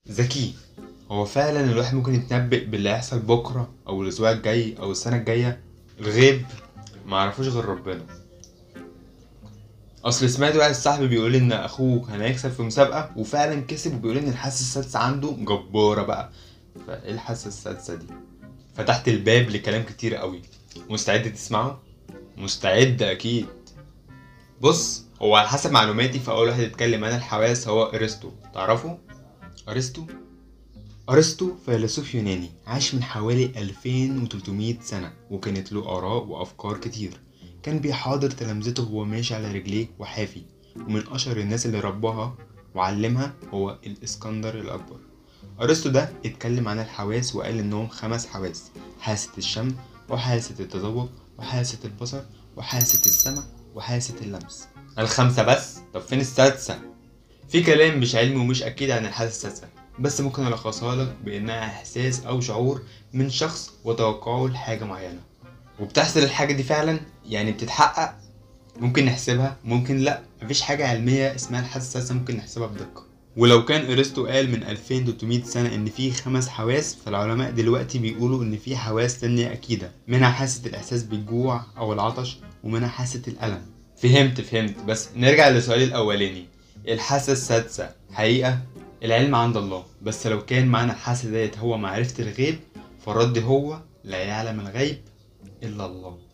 ذكي هو فعلا الواحد ممكن يتنبأ باللي هيحصل بكرة أو الأسبوع الجاي أو السنة الجاية الغيب معرفوش غير ربنا أصل سمعت واحد صاحبي بيقول إن أخوه كان هيكسب في مسابقة وفعلا كسب وبيقول إن الحاسة السادسة عنده جبارة بقى فإيه الحاسة السادسة دي؟ فتحت الباب لكلام كتير قوي مستعد تسمعه؟ مستعد أكيد بص هو على حسب معلوماتي فأول واحد يتكلم عن الحواس هو أرسطو تعرفه؟ أرسطو؟ أرسطو فيلسوف يوناني عاش من حوالي 2300 سنة وكانت له آراء وأفكار كتير كان بيحاضر تلامذته وهو ماشي على رجليه وحافي ومن أشهر الناس اللي رباها وعلمها هو الإسكندر الأكبر أرسطو ده اتكلم عن الحواس وقال إنهم خمس حواس حاسة الشم وحاسة التذوق وحاسة البصر وحاسة السمع وحاسة اللمس الخمسة بس طب فين السادسة في كلام مش علمي ومش أكيد عن الحاسة السادسة بس ممكن ألخصها لك بإنها إحساس أو شعور من شخص وتوقعه لحاجة معينة وبتحصل الحاجة دي فعلا يعني بتتحقق ممكن نحسبها ممكن لا مفيش حاجة علمية اسمها الحاسة السادسة ممكن نحسبها بدقة ولو كان ارسطو قال من 2300 سنة ان في خمس حواس فالعلماء دلوقتي بيقولوا ان في حواس تانية اكيدة منها حاسة الاحساس بالجوع او العطش ومنها حاسة الالم فهمت فهمت بس نرجع لسؤالي الاولاني الحاسة السادسة حقيقة العلم عند الله بس لو كان معنى الحاسة ديت هو معرفة الغيب فالرد هو لا يعلم الغيب الا الله